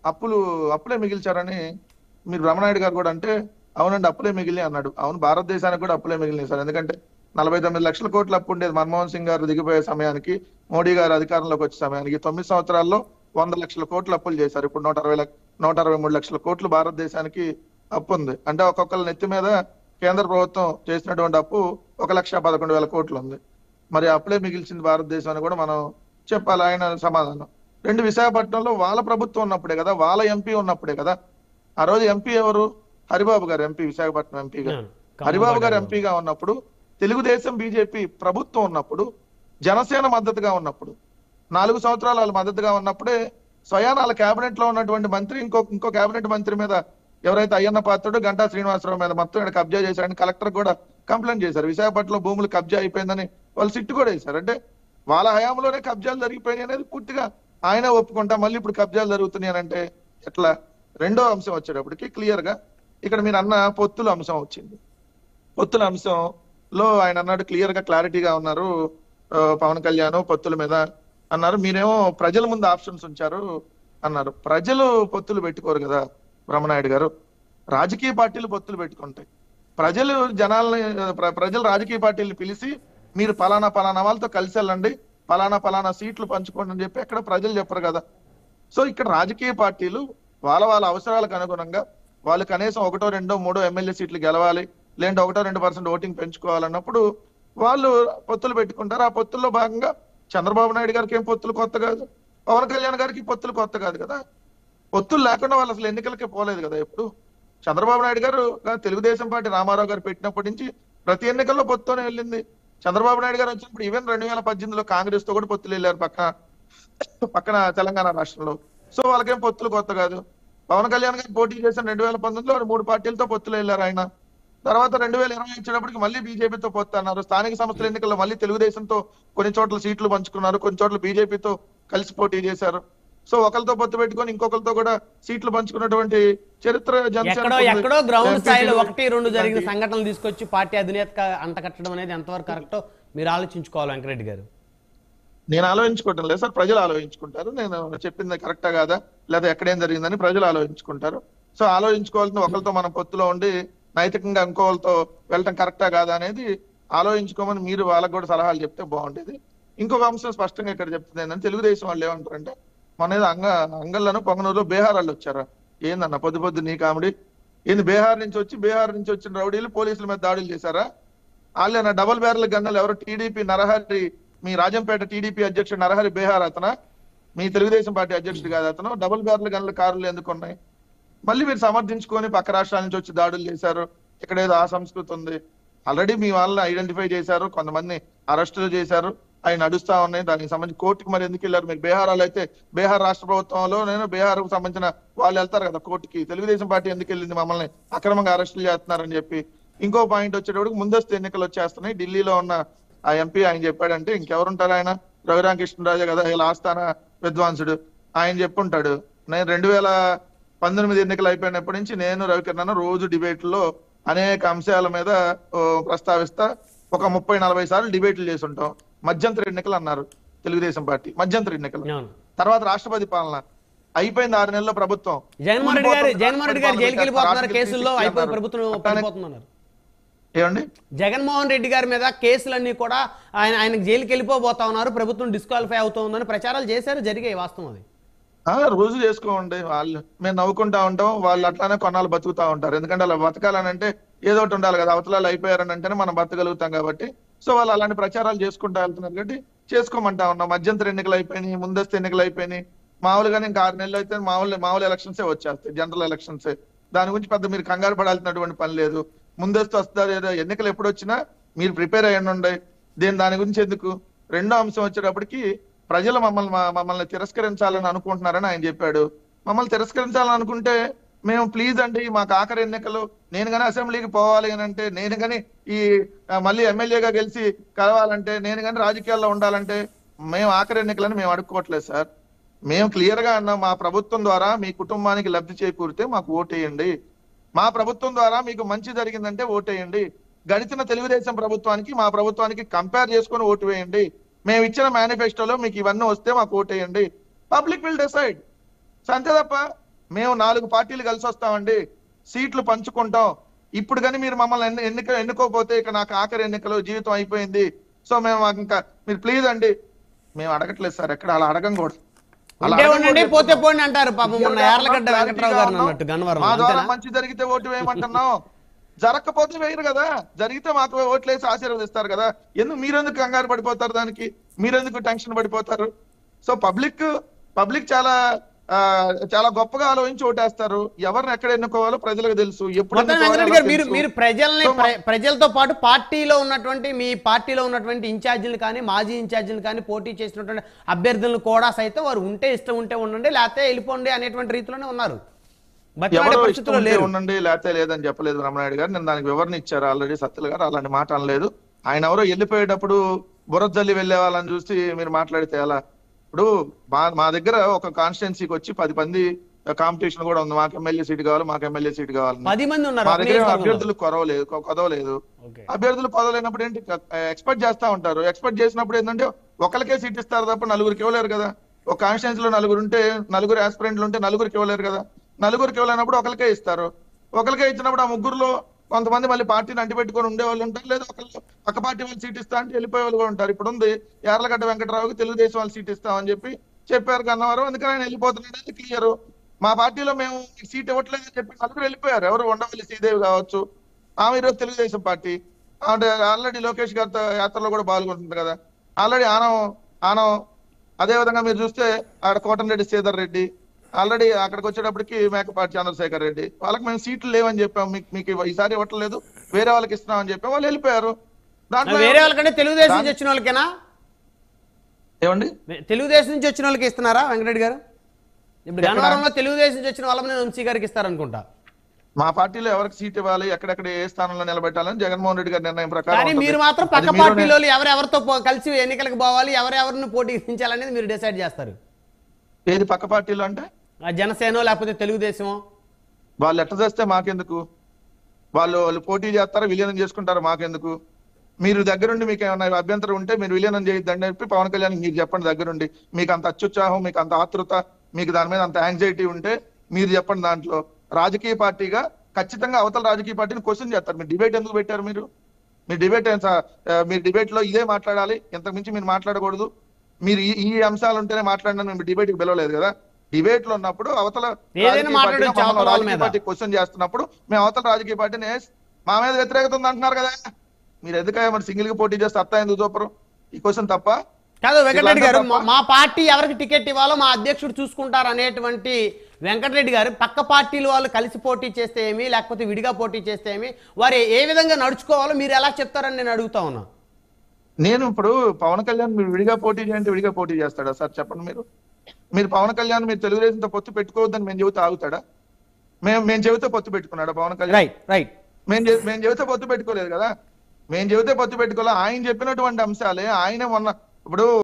అప్పులు అప్పులే మిగిల్చారని మీరు రమణాయుడు గారు కూడా అంటే అవునండి అప్పులే మిగిలి అన్నాడు అవును భారతదేశానికి కూడా అప్పులే మిగిలినాయి సార్ ఎందుకంటే నలభై తొమ్మిది లక్షల కోట్ల అప్పు ఉండేది మన్మోహన్ సింగ్ గారు దిగిపోయే సమయానికి మోడీ గారు అధికారంలోకి వచ్చే సమయానికి తొమ్మిది సంవత్సరాల్లో వంద లక్షల కోట్ల అప్పులు చేశారు ఇప్పుడు నూట అరవై లక్ష నూట అరవై మూడు లక్షల కోట్లు భారతదేశానికి అప్పు ఉంది అంటే ఒక్కొక్కరి నెత్తి మీద కేంద్ర ప్రభుత్వం చేసినటువంటి అప్పు ఒక లక్ష పదకొండు వేల కోట్లు ఉంది మరి అప్పులే మిగిల్చింది భారతదేశం అని కూడా మనం చెప్పాలి ఆయన సమాధానం రెండు విశాఖపట్నంలో వాళ్ళ ప్రభుత్వం ఉన్నప్పుడే కదా వాళ్ళ ఎంపీ ఉన్నప్పుడే కదా ఆ రోజు ఎంపీ ఎవరు హరిబాబు గారు ఎంపీ విశాఖపట్నం ఎంపీ గారు అవును. హరిబాబు గారు ఎంపీగా ఉన్నప్పుడు తెలుగుదేశం బీజేపీ ప్రభుత్వం ఉన్నప్పుడు జనసేన మద్దతుగా ఉన్నప్పుడు నాలుగు సంవత్సరాలు వాళ్ళు మద్దతుగా ఉన్నప్పుడే స్వయాన వాళ్ళ కేబినెట్ లో ఉన్నటువంటి మంత్రి ఇంకో ఇంకో కేబినెట్ మంత్రి మీద ఎవరైతే అయ్యన్న పాత్రుడు గంటా శ్రీనివాసరావు మీద మొత్తం ఇక్కడ కబ్జా చేశారని కలెక్టర్ కూడా కంప్లైంట్ చేశారు విశాఖపట్నంలో భూములు కబ్జా అయిపోయిందని వాళ్ళు సిట్టు కూడా వేశారు అంటే వాళ్ళ హయాంలోనే కబ్జాలు జరిగిపోయినాయి అనేది పూర్తిగా ఆయనే ఒప్పుకుంటా మళ్ళీ ఇప్పుడు కబ్జాలు జరుగుతున్నాయి అని అంటే ఎట్లా రెండో అంశం వచ్చేటప్పటికి క్లియర్ గా ఇక్కడ మీరు అన్న పొత్తుల అంశం వచ్చింది పొత్తుల అంశంలో ఆయన అన్నాడు క్లియర్ గా క్లారిటీగా ఉన్నారు ఆ, పవన్ కళ్యాణ్ పొత్తుల మీద అన్నారు మీరేమో ప్రజల ముందు ఆప్షన్స్ ఉంచారు అన్నారు ప్రజలు పొత్తులు పెట్టుకోరు కదా బ్రహ్మనాయుడు గారు రాజకీయ పార్టీలు పొత్తులు పెట్టుకుంటాయి ప్రజలు జనాల్ని ప్ర- ప్రజలు రాజకీయ పార్టీలు పిలిచి మీరు పలానా పలానా వాళ్ళతో కలిసి వెళ్ళండి పలానా పలానా సీట్లు పంచుకోండి అని చెప్పి ఎక్కడ ప్రజలు చెప్పరు కదా సో ఇక్కడ రాజకీయ పార్టీలు వాళ్ళ వాళ్ళ అవసరాలకు అనుగుణంగా వాళ్ళు కనీసం ఒకటో రెండో మూడో ఎమ్మెల్యే సీట్లు గెలవాలి లేదంటే ఒకటో రెండు పర్సెంట్ ఓటింగ్ పెంచుకోవాలన్నప్పుడు వాళ్ళు పొత్తులు పెట్టుకుంటారు ఆ పొత్తుల్లో భాగంగా చంద్రబాబు నాయుడు గారికి ఏం పొత్తులు కొత్త కాదు పవన్ కళ్యాణ్ గారికి పొత్తులు కొత్త కాదు కదా పొత్తులు లేకుండా వాళ్ళు అసలు ఎన్నికలకే పోలేదు కదా ఎప్పుడు చంద్రబాబు నాయుడు గారు తెలుగుదేశం పార్టీ రామారావు గారు పెట్టినప్పటి నుంచి ప్రతి ఎన్నికల్లో పొత్తునే వెళ్ళింది చంద్రబాబు నాయుడు గారు వచ్చినప్పుడు ఈవెన్ రెండు వేల పద్దెనిమిదిలో కాంగ్రెస్ తో కూడా పొత్తులు వెళ్ళారు పక్కన పక్కన తెలంగాణ రాష్ట్రంలో సో వాళ్ళకేం పొత్తులు కొత్త కాదు పవన్ కళ్యాణ్ గారు పోటీ చేసిన రెండు వేల పంతొమ్మిదిలో మూడు పార్టీలతో పొత్తులు వెళ్ళారు ఆయన తర్వాత రెండు వేల ఇరవై వచ్చేటప్పటికి మళ్ళీ బీజేపీతో పొత్తు అన్నారు స్థానిక సంస్థల ఎన్నికల్లో మళ్ళీ తెలుగుదేశంతో కొన్ని చోట్ల సీట్లు పంచుకున్నారు కొన్ని చోట్ల బీజేపీతో కలిసి పోటీ చేశారు సో ఒకరితో పొత్తు పెట్టుకొని ఇంకొకరితో కూడా సీట్లు పంచుకున్నటువంటి చరిత్ర జనసేనకు ఎక్కడో ఉంది. ఎక్కడో గ్రౌండ్ ఎంపీ స్థాయిలో సీట్లు ఒకటి రెండు జరిగిన ఇలాంటి- సంఘటనలు తీసుకొచ్చి పార్టీ అధినేత అంటకట్టడం అనేది ఎంతవరకు కరెక్టో మీరు ఆలోచించుకోవాలి వెంకరెడ్డి గారు నేను ఆలోచించుకోవటం లేదు సార్ ప్రజలు ఆలోచించుకుంటారు నేను చెప్పింది కరెక్టా కాదా లేదా ఎక్కడేం జరిగిందని ప్రజలు ఆలోచించుకుంటారు సో ఆలోచించుకోవాల్సింది ఒకరితో మనం పొత్తులో ఉండి నైతికంగా ఇంకోళ్ళతో వెళ్ళటం కరెక్టా కాదా అనేది ఆలోచించుకోమని మీరు వాళ్ళకు కూడా సలహాలు చెప్తే బాగుండేది ఇంకొక అంశం స్పష్టంగా ఇక్కడ చెప్తుంది ఏంటంటే తెలుగుదేశం వాళ్ళు ఏమంటారంటే మన ఏదో అంగ అంగళ్ళను పొంగనూరులో బీహార్ వాళ్ళు వచ్చారా ఏందన్న పొద్దు పొద్దు నీ కామెడీ ఏంది బీహార్ నుంచి వచ్చి బీహార్ నుంచి వచ్చిన రౌడీలు పోలీసుల మీద దాడులు చేశారా వాళ్ళేనా డబల్ బ్యారల్ గన్నలు ఎవరు టీడీపీ నరహరి మీ రాజంపేట టీడీపీ అధ్యక్షుడు నరహరి బీహార్ అతను మీ తెలుగుదేశం పార్టీ అధ్యక్షుడు కాదు అతను డబుల్ బ్యారల్ గన్ల కారులు ఎందుకు ఉన్నాయి మళ్ళీ మీరు సమర్థించుకొని పక్క రాష్ట్రాల నుంచి వచ్చి దాడులు చేశారు ఇక్కడ ఏదో ఆ సంస్కృతి ఉంది ఆల్రెడీ మీ వాళ్ళని ఐడెంటిఫై చేశారు కొంతమంది అరెస్టులు చేశారు అవి నడుస్తా ఉన్నాయి దానికి సంబంధించి కోర్టుకి మరి ఎందుకు వెళ్ళారు మీరు బీహార్ వాళ్ళు అయితే బీహార్ రాష్ట్ర ప్రభుత్వంలో నేను బీహార్ కు సంబంధించిన వాళ్ళు వెళ్తారు కదా కోర్టుకి తెలుగుదేశం పార్టీ ఎందుకు వెళ్ళింది మమ్మల్ని అక్రమంగా అరెస్టులు చేస్తున్నారని చెప్పి ఇంకో పాయింట్ వచ్చేటప్పటికి ముందస్తు ఎన్నికలు వచ్చేస్తున్నాయి ఢిల్లీలో ఉన్న ఆ ఎంపీ ఆయన చెప్పాడంటే ఇంకెవరుంటారు ఆయన రఘురామకృష్ణరాజు కదా ఇలా ఆస్థాన విద్వాంసుడు ఆయన చెప్పుంటాడు నేను రెండు వేల పంతొమ్మిది ఎన్నికలు అయిపోయినప్పటి నుంచి నేను రవికిరణ్ రోజు డిబేట్లో అనేక అంశాల మీద ఓ, ప్రస్తావిస్తా ఒక ముప్పై నలభై సార్లు డిబేట్లు చేసి ఉంటాం మధ్యంతర ఎన్నికలు అన్నారు తెలుగుదేశం పార్టీ మధ్యంతర ఎన్నికలు అవును తర్వాత రాష్ట్రపతి పాలన అయిపోయింది ఆరు నెలల ప్రభుత్వం జగన్మోహన్ రెడ్డి గారు జగన్మోహన్ రెడ్డి గారు జైలుకి వెళ్ళిపోతున్నారు ఆర్టికల్ కేసుల్లో 360 అయిపోయి అన్నారు. ప్రభుత్వం అట్లానే- పడిపోతుందన్నారు ఏమండి జగన్మోహన్ రెడ్డి గారి మీద కేసులన్నీ కూడా ఆయన ఆయనకు జైలుకి వెళ్ళిపోబోతా ఉన్నారు ప్రభుత్వం డిస్క్వాలిఫై అవుతుందని ప్రచారాలు చేశారు జరిగాయి వాస్తవం అది ఆ రోజు చేసుకోండి వాళ్ళు మేము నవ్వుకుంటా ఉంటాం వాళ్ళు అట్లానే కొన్నాళ్ళు బతుకుతా ఉంటారు ఎందుకంటే అలా బతకాలని అంటే ఏదో ఒకటి ఉండాలి కదా అవతలాలు అయిపోయారని అంటేనే మనం బతకగలుగుతాం కాబట్టి సో వాళ్ళు అలాంటి ప్రచారాలు చేసుకుంటా వెళ్తున్నారు కాబట్టి చేసుకోమంటా ఉన్నాం మధ్యంతర ఎన్నికలు అయిపోయినాయి ముందస్తు ఎన్నికలు అయిపోయినాయి మామూలుగానే ఇంకా ఆరు నెలలు అయితే మామూలు మామూలు ఎలక్షన్సే వచ్చేస్తాయి జనరల్ ఎలక్షన్సే దాని గురించి పెద్ద మీరు కంగారు పడాల్సినటువంటి పని లేదు ముందస్తు వస్తారు ఏదో ఎన్నికలు ఎప్పుడు వచ్చినా మీరు ప్రిపేర్ అయ్యండి ఉండే దీని దాని గురించి ఎందుకు రెండో అంశం వచ్చేటప్పటికి ప్రజలు మమ్మల్ని మా- మమ్మల్ని తిరస్కరించాలని అనుకుంటున్నారని ఆయన చెప్పాడు మమ్మల్ని తిరస్కరించాలని అనుకుంటే మేము ప్లీజ్ అండి మాకు ఆఖరి ఎన్నికలు నేను కానీ అసెంబ్లీకి పోవాలి అని అంటే నేను కానీ ఈ ఆ, మళ్ళీ ఎమ్మెల్యేగా గెలిచి కలవాలంటే నేను కానీ రాజకీయాల్లో ఉండాలంటే మేము ఆఖరి ఎన్నికలని మేము అడుక్కోవట్లేదు సార్ మేము క్లియర్ గా అన్నాం మా ప్రభుత్వం ద్వారా మీ కుటుంబానికి లబ్ధి చేకూరితే మాకు ఓటేయండి మా ప్రభుత్వం ద్వారా మీకు మంచి జరిగిందంటే ఓటేయండి గడిచిన తెలుగుదేశం ప్రభుత్వానికి మా ప్రభుత్వానికి కంపేర్ చేసుకొని ఓటు వేయండి మేము ఇచ్చిన మేనిఫెస్టోలో మీకు ఇవన్నీ వస్తే మాకు ఓటేయండి పబ్లిక్ విల్ డిసైడ్ సో అంతే తప్ప మేము నాలుగు పార్టీలు కలిసి వస్తామండి సీట్లు పంచుకుంటాం ఇప్పుడు కానీ మీరు మమ్మల్ని ఎన్ని- ఎన్నిక ఎన్నుకోకపోతే ఇక నాకు ఆఖరి ఎన్నికలు జీవితం అయిపోయింది సో మేము మాకు ఇంకా మీరు ప్లీజ్ అండి మేము అడగట్లేదు సార్ ఎక్కడ అలా అడగం కూడా అలా ఉంటే అడగం ఉండండి కూడా పోతే చెప్తున్నాం. పోండి అంటారు పాపం మొన్న క్లియర్గా యార్లగడ్డ ఉన్నాం, వెంకట్రావు క్లారిటీగా గారు ఉన్నాం. అన్నట్టు గన్నవరం మా ద్వారా అంతేనా మంచి జరిగితే ఓటు వేయమంటున్నాం జరగకపోతే వేయరు కదా జరిగితే మాకు ఓట్లేసి ఆశీర్వదిస్తారు కదా ఎందుకు మీరెందుకు కంగారు పడిపోతారు దానికి మీరెందుకు టెన్షన్ పడిపోతారు సో పబ్లిక్ పబ్లిక్ చాలా ఆ, చాలా గొప్పగా ఆలోచించి ఓటేస్తారు ఎవరిని ఎక్కడ ఎన్నుకోవాలో ప్రజలకు తెలుసు ఎప్పుడు మొత్తం ఎన్నుకోవాలో వెంకటరెడ్డి గారు మీరు తెలుసు. మీరు ప్రజల్ని సో మా- ప్ర- ప్రజలతో పాటు పార్టీలో ఉన్నటువంటి మీ పార్టీలో ఉన్నటువంటి ఇన్ఛార్జీలు కానీ మాజీ ఇన్ఛార్జీలు కానీ పోటీ చేసినటువంటి అభ్యర్థులను కూడా సైతం వారు ఉంటే ఇష్టం ఉంటే ఉండండి లేకపోతే వెళ్ళిపోండి అనేటువంటి రీతిలోనే ఉన్నారు బతిలాడే ఎవరో ఇష్టం పరిస్థితుల్లో ఉంటే లేరు ఉండండి లేకపోతే లేదని చెప్పలేదు రమణాయుడు గారు నేను దానికి వివరణ ఇచ్చారు ఆల్రెడీ సత్యలు గారు అలాంటి మాట అనలేదు ఆయన ఎవరో వెళ్ళిపోయేటప్పుడు బురద జల్లి వెళ్ళే వాళ్ళని చూసి మీరు మాట్లాడితే ఎలా ఇప్పుడు మా మా దగ్గర ఒక కాన్స్టిట్యున్సీకి వచ్చి పది మంది కాంపిటీషన్ కూడా ఉంది మాకు ఎమ్మెల్యే సీట్ కావాలి మాకు ఎమ్మెల్యే సీట్ కావాలి పది మంది ఉన్నారు మా ఒక దగ్గర నియోజకవర్గంలో. అభ్యర్థులు కొరవలేదు కొ- కొదవలేదు ఓకే. అభ్యర్థులు పదవలేనప్పుడు ఏంటి ఎక్స్పెక్ట్ చేస్తా ఉంటారు ఎక్స్పెక్ట్ చేసినప్పుడు ఏంటంటే ఒకరికే సీట్ ఇస్తారు తప్ప నలుగురికి ఇవ్వలేరు కదా ఒక కాన్స్టిట్యూన్సీ లో నలుగురు ఉంటే నలుగురు ఆస్పిరెంట్లు ఉంటే నలుగురికి ఇవ్వలేరు కదా నలుగురికి ఇవ్వలేనప్పుడు ఒకరికే ఇస్తారు ఒకరికే ఇచ్చినప్పుడు ఆ ముగ్గురులో కొంతమంది మళ్ళీ పార్టీని అంటిపెట్టుకొని ఉండే వాళ్ళు ఉంటారు లేదా ఒకళ్ళు ఒక పార్టీ వాళ్ళు సీట్ ఇస్తా అంటే వెళ్ళిపోయే వాళ్ళు కూడా ఉంటారు ఇప్పుడు ఉంది యార్లగడ్డ వెంకటరావుకి తెలుగుదేశం వాళ్ళు సీట్ ఇస్తామని చెప్పి చెప్పారు కన్నవారు అందుకని ఆయన వెళ్ళిపోతున్నాడు క్లియర్ మా పార్టీలో మేము మీకు సీట్ ఇవ్వట్లేదని చెప్పి నలుగురు వెళ్ళిపోయారు ఎవరు ఉండవల్లి శ్రీదేవి కావచ్చు ఆమె ఈరోజు తెలుగుదేశం పార్టీ అంటే ఆల్రెడీ లోకేష్ గారితో యాత్రలో కూడా పాల్గొంటుంది కదా ఆల్రెడీ ఆనం ఆనం అదే విధంగా మీరు చూస్తే ఆడ కోటంరెడ్డి శ్రీధర్ రెడ్డి ఆల్రెడీ అక్కడికి వచ్చేటప్పటికి మేకపాటి చంద్రశేఖర్ రెడ్డి వాళ్ళకి మేము సీట్లు లేవని చెప్పాం మీకు మీకు ఇవ్వ- ఈసారి ఇవ్వట్లేదు వేరే వాళ్ళకి ఇస్తున్నామని చెప్పాం వాళ్ళు వెళ్ళిపోయారు దాంట్లో వేరే వాళ్ళకంటే తెలుగుదేశం నుంచి వచ్చిన వాళ్ళకేనా ఏమండి తెలుగుదేశం నుంచి వచ్చిన వాళ్ళకి ఇస్తున్నారా వెంకటరెడ్డి గారు ఇప్పుడు గన్నవరంలో తెలుగుదేశం నుంచి వచ్చిన వాళ్ళని వంశీ గారికి ఇస్తారనుకుంటా మా పార్టీలో ఎవరికి సీట్ ఇవ్వాలి ఎక్కడెక్కడ ఏ స్థానంలో నిలబెట్టాలని జగన్మోహన్ రెడ్డి గారి నిర్ణయం ప్రకారం కానీ ఉంటుంది. మీరు మాత్రం అది పక్క మీరు పార్టీలో ఎవరెవరితో పో- కలిసి ఎన్నికలకు పోవాలి ఎవరెవరిని పోటీకించాలనేది మీరు డిసైడ్ చేస్తారు ఏది పక్క పార్టీలో అంటే ఆ జనసేన లేకపోతే తెలుగుదేశమో వాళ్ళు ఎట్ట చేస్తే మాకెందుకు వాళ్ళు వాళ్ళు పోటీ చేస్తారా విలీనం చేసుకుంటారా మాకెందుకు మీరు దగ్గరుండి మీకు ఏమైనా అభ్యంతరం ఉంటే మీరు విలీనం చేయొద్దని చెప్పి పవన్ కళ్యాణ్ మీరు చెప్పండి దగ్గరుండి మీకు అంత అత్యుత్సాహం మీకు అంత ఆతృత మీకు దాని మీద అంత యాంగ్జైటీ ఉంటే మీరు చెప్పండి దాంట్లో రాజకీయ పార్టీగా ఖచ్చితంగా అవతల రాజకీయ పార్టీని క్వశ్చన్ చేస్తారు మీరు డిబేట్ ఎందుకు పెట్టారు మీరు మీరు డిబేట్ మీరు డిబేట్ లో ఇదే మాట్లాడాలి ఇంతకు మించి మీరు మాట్లాడకూడదు మీరు ఈ- ఈ అంశాలు ఉంటేనే మాట్లాడినా మేము డిబేట్ కి పిలవలేదు కదా డిబేట్ లో ఉన్నప్పుడు అవతల ఏదైనా రాజకీయ మాట్లాడొచ్చు పార్టీగా మమ్మల్ని అవతల వాళ్ళ రాజకీయ మీద. పార్టీ క్వశ్చన్ చేస్తున్నప్పుడు మేము అవతల రాజకీయ పార్టీని "ఏస్, మా మీద వ్యతిరేకత ఉంది అంటున్నారు కదా మీరు ఎందుకయ్యా మరి సింగిల్ గా పోటీ చేస్తే అత్త ఎందుకు చూపరు ఈ క్వశ్చన్ తప్ప కాదు వెంకటరెడ్డి గారు ఇదంతా మా- మా పార్టీ ఎవరికి టికెట్ ఇవ్వాలో మా అధ్యక్షుడు చూసుకుంటారు అనేటువంటి వెంకటరెడ్డి గారు పక్క పార్టీల వాళ్ళు కలిసి పోటీ చేస్తే ఏమి లేకపోతే విడిగా పోటీ చేస్తే ఏమి వారు ఏ విధంగా నడుచుకోవాలో మీరు ఎలా చెప్తారని నేను అడుగుతా ఉన్నా నేను ఇప్పుడు పవన్ కళ్యాణ్ మీరు విడిగా పోటీ చేయంటే విడిగా పోటీ చేస్తాడా సార్ చెప్పండి మీరు మీరు పవన్ కళ్యాణ్ మీరు తెలుగుదేశంతో పొత్తు పెట్టుకోవద్దని మేము చెబితే ఆగుతాడా మేము మేము చెబితే పొత్తు పెట్టుకున్నాడా పవన్ కళ్యాణ్ రైట్ రైట్ మేము చె- మేము చెబితే పొత్తు పెట్టుకోలేదు కదా మేము చెబితే పొత్తు పెట్టుకోలే ఆయన చెప్పినటువంటి అంశాలే ఆయన మొన్న ఇప్పుడు